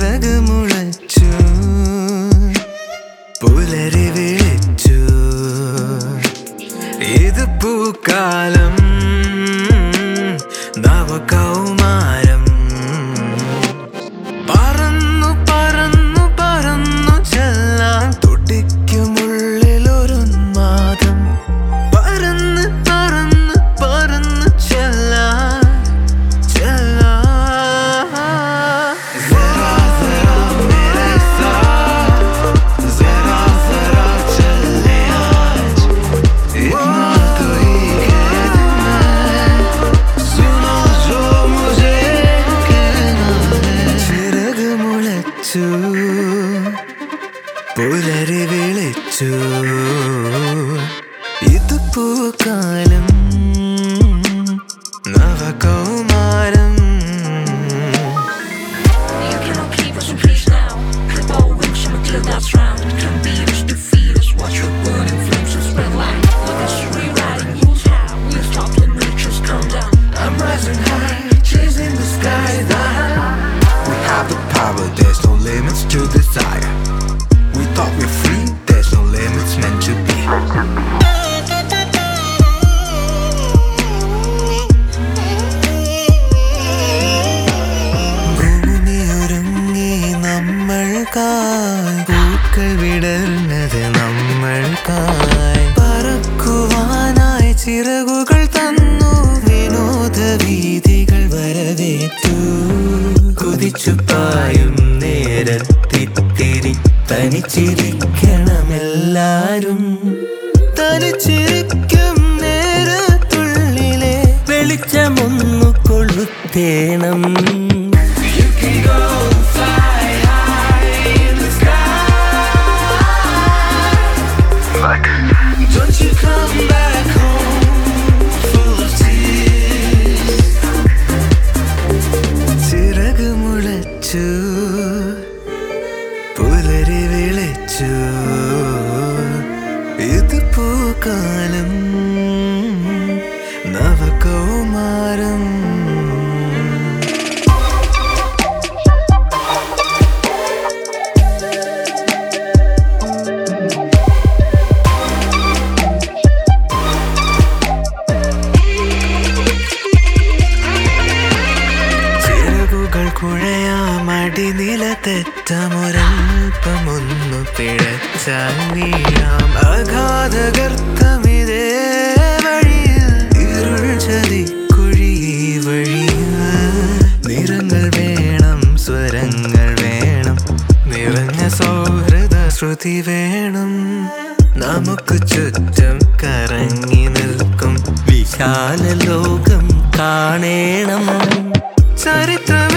ചിറക് മുളച്ചു പുലരി വിളിച്ചു ഇത് പൂക്കാലം നവകൗമാരം പറന്നു പറന്നു പറന്നു ചെല്ലാൻ തുടിക്കുമുള്ളിലൊരു മാതം പറന്ന് പറന്ന് പറന്ന് ചെല്ലാൻ ചെല്ലാൻ Zara zara mere saath Zara zara चले आज इतना तो ही कैद में सुनो जो मुझे कहना है ചിറക് മുളച്ചു പുലരി വിളിച്ചു ഇത് പൂക്കാലം നവകൗമാരം You cannot keep us in peace now. The bow wings shall clear that round. Can beat us, defeat us, watch your burning flames and spread light. Look us rewriting rules how we'll stop the nature's come down. I'm rising high, chasing the sky. We have the power, there's no limits to desire. We thought we're free, there's no limits meant to be. ഭൂമി ഒരുങ്ങി നമ്മൾക്കായി പൂക്കൾ വിടർന്നത് നമ്മൾക്കായി പറക്കുവാനായി ചിറകുകൾ തന്നു വിനോദ വീതികൾ വരവേറ്റു കുതിച്ചു പായും നേരത്തിത്തിരി തനിച്ചിരിക്കണമെല്ലാരും തനിച്ചിരിക്കും നേരത്തുള്ളിലെ വെളിച്ചമൊന്നു കൊളുത്തേണം You can go fly high in the sky. Don't you come back home full of tears. ചിറക് മുളച്ചു പുലരി വിളിച്ചു ഇത് പൂക്കാലം നവകൗമാരം ചിറകുകൾ കുഴയാമടി നില തെറ്റമൊരൽപ്പമൊന്നു പിഴച്ചാൽ വീഴാം അഗാധഗർത്തമിതേ വഴിയിൽ ഇരുൾ ചതിക്കുഴി വഴിയിൽ നിറങ്ങൾ വേണം സ്വരങ്ങൾ വേണം നിറഞ്ഞ സൗഹൃദ ശ്രുതി വേണം നമുക്ക് ചുറ്റും കറങ്ങി നിൽക്കും വിശാല ലോകം കാണേണം ചരിത്രം